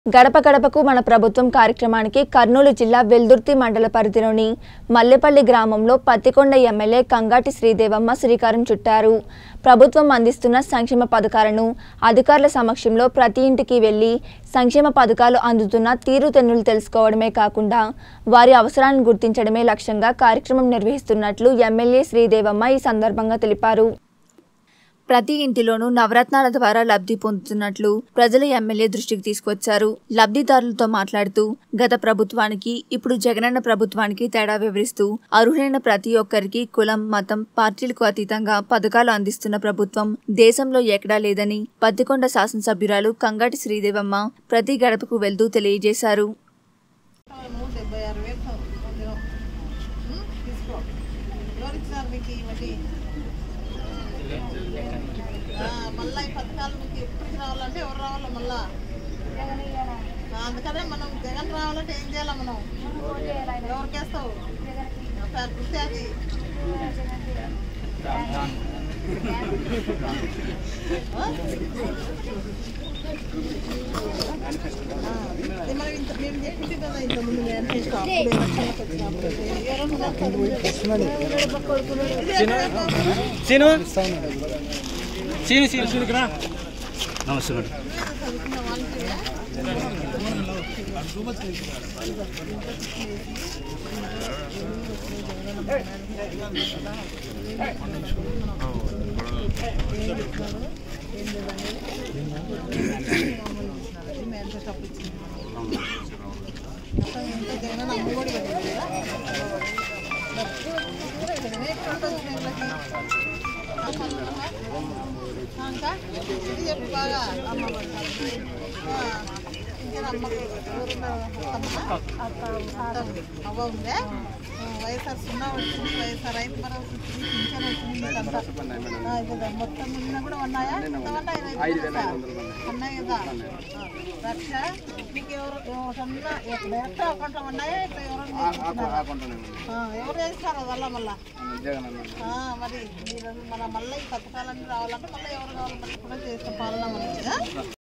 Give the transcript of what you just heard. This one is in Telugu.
గడప గడపకు మన ప్రభుత్వం కార్యక్రమానికి కర్నూలు జిల్లా వెల్దుర్తి మండల పరిధిలోని మల్లెపల్లి గ్రామంలో పత్తికొండ ఎమ్మెల్యే కంగాటి శ్రీదేవమ్మ శ్రీకారం చుట్టారు ప్రభుత్వం అందిస్తున్న సంక్షేమ పథకాలను అధికారుల సమక్షంలో ప్రతి ఇంటికి వెళ్లి సంక్షేమ పథకాలు అందుతున్న తీరుతెన్నులు తెలుసుకోవడమే కాకుండా వారి అవసరాలను గుర్తించడమే లక్ష్యంగా కార్యక్రమం నిర్వహిస్తున్నట్లు ఎమ్మెల్యే శ్రీదేవమ్మ ఈ సందర్భంగా తెలిపారు ప్రతి ఇంటిలోనూ నవరత్నాల ద్వారా లబ్ధి పొందుతున్నట్లు ప్రజలు ఎమ్మెల్యే దృష్టికి తీసుకొచ్చారు లబ్ధిదారులతో మాట్లాడుతూ గత ప్రభుత్వానికి ఇప్పుడు జగనన్న ప్రభుత్వానికి తేడా వివరిస్తూ అర్హులైన ప్రతి ఒక్కరికి కులం మతం పార్టీలకు అతీతంగా పథకాలు అందిస్తున్న ప్రభుత్వం దేశంలో ఎక్కడా లేదని పత్తికొండ శాసనసభ్యురాలు కంగాటి శ్రీదేవమ్మ ప్రతి గడపకు వెళ్తూ తెలియజేశారు నూట డెబ్బై ఆరు వేలు పొందినాం ఉం? తీసుకో ఎవరు ఇచ్చినారు మీకు ఈ వడ్డీ ఆ, మళ్ళా ఈ పథకాలు మీకు ఎప్పటికి రావాలంటే ఎవరు రావాలా మళ్ళా ఆ, అందుకనే మనం జగన్ రావాలంటే ఏం చేయాలి మనం ఎవరికి వేస్తావు గుర్తే అది ఆ? ఆ, ఇది మనం ఇంత మేము చెప్పింది కదా ఇంత ముందు నేను చేసిన అప్పుడు ఎలక్షన్లకు వచ్చినప్పుడు ఎవరన్నా ఉన్నారు చదువు ఇది ఎక్కడ సీను సీను సీను సీనుకురా నమస్తే మేడం చదువుకున్న వాళ్ళకి మేనిఫెస్టో అప్పుడు ఇచ్చింది మొత్తం ఇంత జగన్ అమ్మఒడి పడింది కదా జగనే ఎక్కువ ఉంటుంది వీళ్ళకి. ఇంకా ఇది చెప్పు బాగా అమ్మ పడతారు. ఆ, ఇంకా అమ్మకు ఎవరున్నారు? అత్తమ్మ? అవ్వ ఉందే ఆ, వైఎస్ఆర్ సున్నా వచ్చింది వైఎస్ఆర్ రైతు భరోసా వచ్చింది పింఛన్ వచ్చింది మీకంతా ఆ, ఇదిగో మొత్తం నిన్న కూడా ఉన్నాయా ఎంత ఉన్నాయి రైతు భరోసా? ఉన్నాయి కదా ఆ, రక్ష మీకు ఎవరు ఎవరన్నా డైరెక్ట్ అకౌంట్లో ఉన్నాయా ఇట్లా ఎవరైనా చేయించుకున్నారా? ఆ, ఎవరు చేస్తారు వల్ల మళ్ళా ఆ, మరి మీరు మన మళ్ళీ ఈ పథకాలన్నీ రావాలంటే మళ్ళీ ఎవరు కావాలి మనకి కూడా చేస్తాం పాలన మనకి